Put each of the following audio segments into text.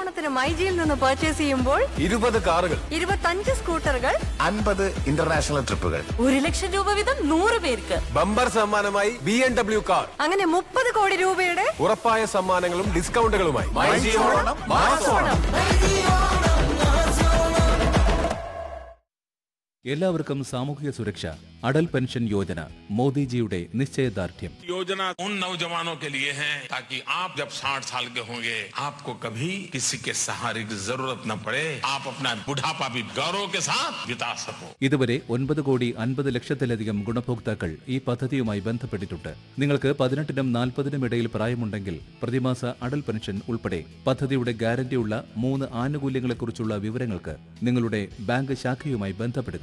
ഓണത്തിന് മൈജിയിൽ നിന്ന് പർച്ചേസ് ചെയ്യുമ്പോൾ ഇരുപത് കാറുകൾ ഇരുപത്തഞ്ച് സ്കൂട്ടറുകൾ അൻപത് ഇന്റർനാഷണൽ ട്രിപ്പുകൾ ഒരു ലക്ഷം രൂപ വീതം നൂറ് പേർക്ക് ബമ്പർ സമ്മാനമായി ബി എം ഡബ്ല്യു കാർ അങ്ങനെ മുപ്പത് കോടി രൂപയുടെ ഉറപ്പായ സമ്മാനങ്ങളും ഡിസ്കൗണ്ടുകളുമായി ഓണം, മാസ് ഓണം. എല്ലാവർക്കും സാമൂഹിക സുരക്ഷ അടൽ പെൻഷൻ യോജന മോദിജിയുടെ നിശ്ചയദാർഢ്യം योजना उन नौजवानों के लिए है ताकि आप जब 60 साल के होंगे आपको कभी किसी के सहारे की जरूरत न पड़े आप अपना बुढ़ापा भी गौरव के साथ बिता सको ഇതുവരെ ഒൻപത് കോടി അൻപത് ലക്ഷത്തിലധികം ഗുണഭോക്താക്കൾ ഈ പദ്ധതിയുമായി ബന്ധപ്പെട്ടിട്ടുണ്ട് നിങ്ങൾക്ക് പതിനെട്ടിനും നാൽപ്പതിനും ഇടയിൽ പ്രായമുണ്ടെങ്കിൽ പ്രതിമാസ അടൽ പെൻഷൻ ഉൾപ്പെടെ പദ്ധതിയുടെ ഗ്യാരണ്ടിയുള്ള മൂന്ന് ആനുകൂല്യങ്ങളെക്കുറിച്ചുള്ള വിവരങ്ങൾക്ക് നിങ്ങളുടെ ബാങ്ക് ശാഖയുമായി ബന്ധപ്പെടുക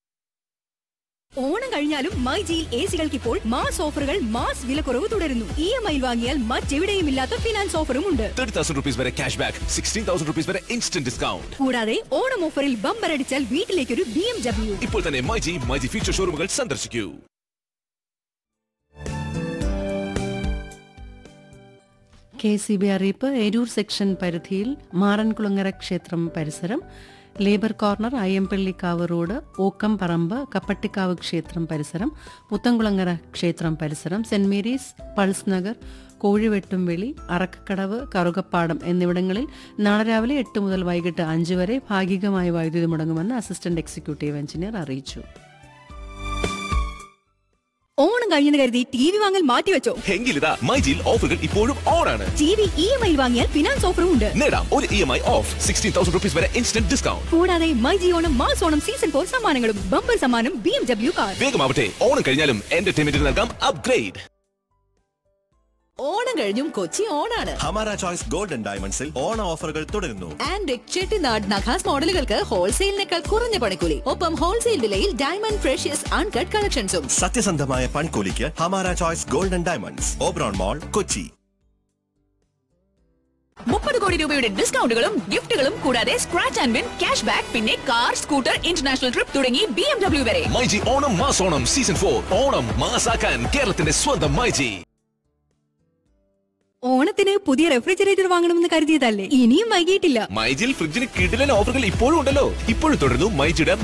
ഓണം കഴിഞ്ഞാലും മൈ ജിയിൽ എ സികൾക്ക് ഇപ്പോൾ മാസ് ഓഫറുകൾ മാസ് വിലക്കുറവ് തുടരുന്നു ഇ എം ഐ വാങ്ങിയാൽ മറ്റെവിടെയും ഇല്ലാത്ത ഫിനാൻസ് ഓഫറും ഉണ്ട് തേർട്ടി തൗസൻഡ് റുപ്പീസ് വരെ cash back sixteen thousand rupees വരെ ഇൻസ്റ്റന്റ് ഡിസ്കൗണ്ട് കൂടാതെ ഓണം ഓഫറിൽ ബമ്പർ അടിച്ചാൽ വീട്ടിലേക്കൊരു ബി എം ഡബ്ല്യു ഇപ്പോൾ തന്നെ മൈജി മൈജി ഫ്യൂച്ചർ ഷോറൂമുകൾ സന്ദർശിക്കൂ കെ സി ബി അറിയിപ്പ് എരൂർ സെക്ഷൻ പരിധിയിൽ മാറൻകുളങ്ങര ക്ഷേത്രം പരിസരം ലേബർ കോർണർ അയ്യമ്പള്ളിക്കാവ് റോഡ് ഓക്കം പറമ്പ് കപ്പട്ടിക്കാവ് ക്ഷേത്രം പരിസരം പുത്തൻകുളങ്ങര ക്ഷേത്രം പരിസരം saint Mary's pulse Nagar Kozhivettumveli Arakkakadavu Karukappadam എന്നിവിടങ്ങളിൽ നാളെ രാവിലെ എട്ട് മുതൽ വൈകിട്ട് അഞ്ച് വരെ ഭാഗികമായ വൈദ്യുതി മുടങ്ങുമെന്ന് അസിസ്റ്റന്റ് എക്സിക്യൂട്ടീവ് എഞ്ചിനീയർ അറിയിച്ചു ഓണം കഴിഞ്ഞെന്ന് കരുതി ടി വി വാങ്ങൽ മാറ്റിവെച്ചോ എങ്കിലിതാ മൈജിയിൽ ഓഫറുകൾ ഇപ്പോഴും ഓൺ ആണ് T V E M I വാങ്ങിയാൽ ഫിനാൻസ് ഓഫറും ഉണ്ട് നേടാം ഒരു E M I of sixteen thousand rupees വരെ ഇൻസ്റ്റന്റ് ഡിസ്കൗണ്ട് കൂടാതെ my G Onam mass Onam season for സമ്മാനങ്ങളും ബമ്പർ സമ്മാനം ബി എം ഡബ്ല്യു കാർ വേഗമാവട്ടെ ഓണം കഴിഞ്ഞാലും എന്റർടൈൻമെന്റിന് നൽകാം അപ്ഗ്രേഡ് ഓണം കഴിഞ്ഞും കൊച്ചി ഓണാണ് ഹമാര ചോയ്സ് ഗോൾഡൻ ഡയമണ്ട്സിൽ ഓണ ഓഫറുകൾ തുടരുന്നു ആൻഡ് ചെട്ടിനാട് നഖാസ് മോഡലുകൾക്ക് ഹോൾസെയിലിനേക്കാൾ കുറഞ്ഞ പണിക്കൂലി ഒപ്പം ഹോൾസെയിൽ വിലയിൽ ഡയമണ്ട് ഫ്രഷ്യസ് അൺകട്ട് കളക്ഷൻസും സത്യസന്ധമായ പണിക്കൂലിക്ക് ഹമാര choice golden diamonds Oberon mall Kochi മുപ്പത് കോടി രൂപയുടെ ഡിസ്കൗണ്ടുകളും ഗിഫ്റ്റുകളും കൂടാതെ scratch and win cash back പിന്നെ കാർ സ്കൂട്ടർ ഇന്റർനാഷണൽ ട്രിപ്പ് തുടങ്ങി ബി എം ഡബ്ല്യു വരെ my G Onam mass Onam season for Onam മാസാക്കാൻ കേരളത്തിന്റെ സ്വന്തം മൈജി ഓണത്തിന് പുതിയ റെഫ്രിജറേറ്റർ വാങ്ങണമെന്ന് കരുതിയതല്ലേ ഇനിയും വൈകിയിട്ടില്ല മൈജിയിൽ ഫ്രിഡ്ജിന് കിടിലൻ ഓഫറുകൾ ഇപ്പോഴും ഉണ്ടല്ലോ ഇപ്പോഴും തുടരുന്നു മൈജിയുടെ